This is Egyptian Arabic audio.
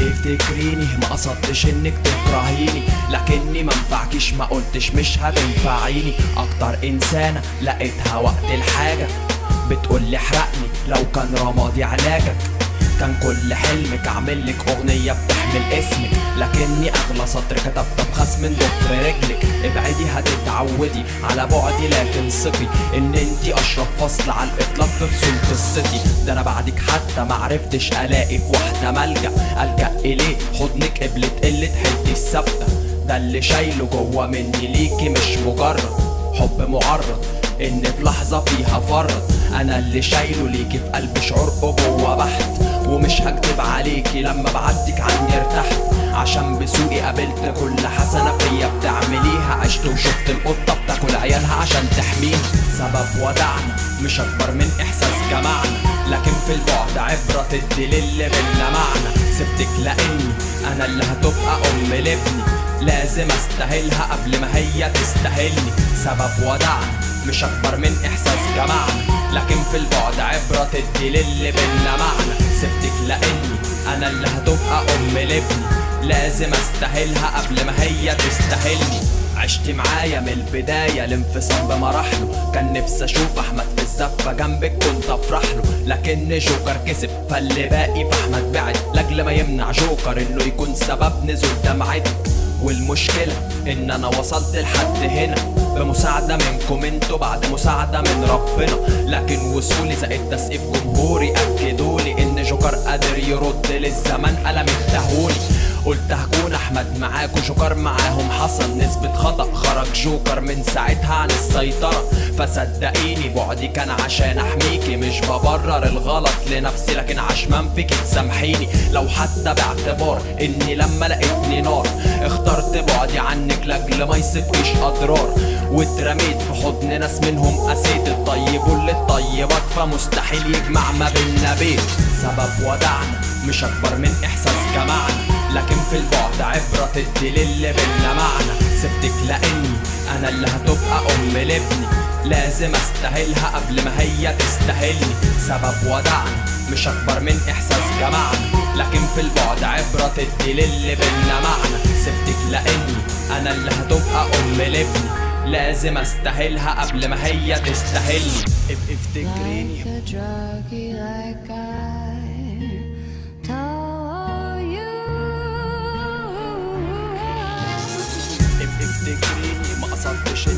افتكريني ما قصدتش انك تكرهيني لكني منفعكيش ما قلتش مش هتنفعيني اكتر انسانة لقيتها وقت الحاجة بتقولي احرقني لو كان رمادي علاجك كان كل حلمك اعمل لك اغنية بتحمل اسمك لكني اغلى سطر كتبت بخس من ضفر رجلك ابعدي هتتعودي على بعدي لكن ثقي ان انتي اشرف فصل على الاطلاق في فصول قصتي ده انا بعدك حتى معرفتش الاقي في واحدة ملجأ الجأ اليه حضنك قبلة قلة حيلتي الثابتة ده اللي شايله جوا مني ليكي مش مجرد حب معرض ان في لحظة فيها فرط انا اللي شايله ليكي في قلبي شعور ابوة بحت ومش هكدب عليكي لما بعدتك عني ارتحت عشان بسوقي قابلت كل حسنة فيا بتعمليها عشت وشفت القطة بتاكل عيالها عشان تحميها سبب ودعنا مش اكبر من احساس جمعنا لكن في البعد عبرة تدي للي بينا معنى سبتك لاني انا اللي هتبقى ام لابني لازم استاهلها قبل ما هي تستاهلني سبب ودعنا مش اكبر من احساس جمعنا لكن في البعد عبرة تدي للي بينا معنى سبتك لاني انا اللي هتبقى ام لابني لازم استاهلها قبل ما هي تستاهلني عشت معايا من البداية الانفصام بمراحله كان نفسي اشوف احمد في الزفة جنبك كنت افرح له لكن جوكر كسب فاللي باقي في احمد بعد لاجل ما يمنع جوكر انه يكون سبب نزول دمعتك والمشكلة ان انا وصلت لحد هنا بمساعدة منكم انتوا بعد مساعدة من ربنا لكن وصولي زائد تسقيف جمهوري اكدولي ان جوكر قادر يرد للزمن قلم اداهولي قلت هكون احمد معاكوا جوكر معاهم حصل نسبة خطأ خرج جوكر من ساعتها عن السيطرة فصدقيني بعدي كان عشان احميكي مش ببرر الغلط لنفسي لكن عشمان فيك تسامحيني لو حتى باعتبار اني لما لقيتني نار اخترت بعدي عنك لاجل ما يصيبكيش اضرار واترميت في حضن ناس منهم قسيت الطيب للطيبات فمستحيل يجمع ما بينا بيت سبب ودعنا مش اكبر من احساس جمعنا لكن في البعد عبرة تدي للي بينا معنى سبتك لاني انا اللي هتبقى ام لابني لازم استاهلها قبل ما هي تستاهلني سبب ودعنا مش اكبر من احساس جمعنا لكن في البعد عبرة تدي للي بينا معنى سبتك لاني انا اللي هتبقى ام لابني لازم استاهلها قبل ما هي تستاهلني اف- افتكريني Like a druggie, like I told you. اف- افتكريني ما قصدتش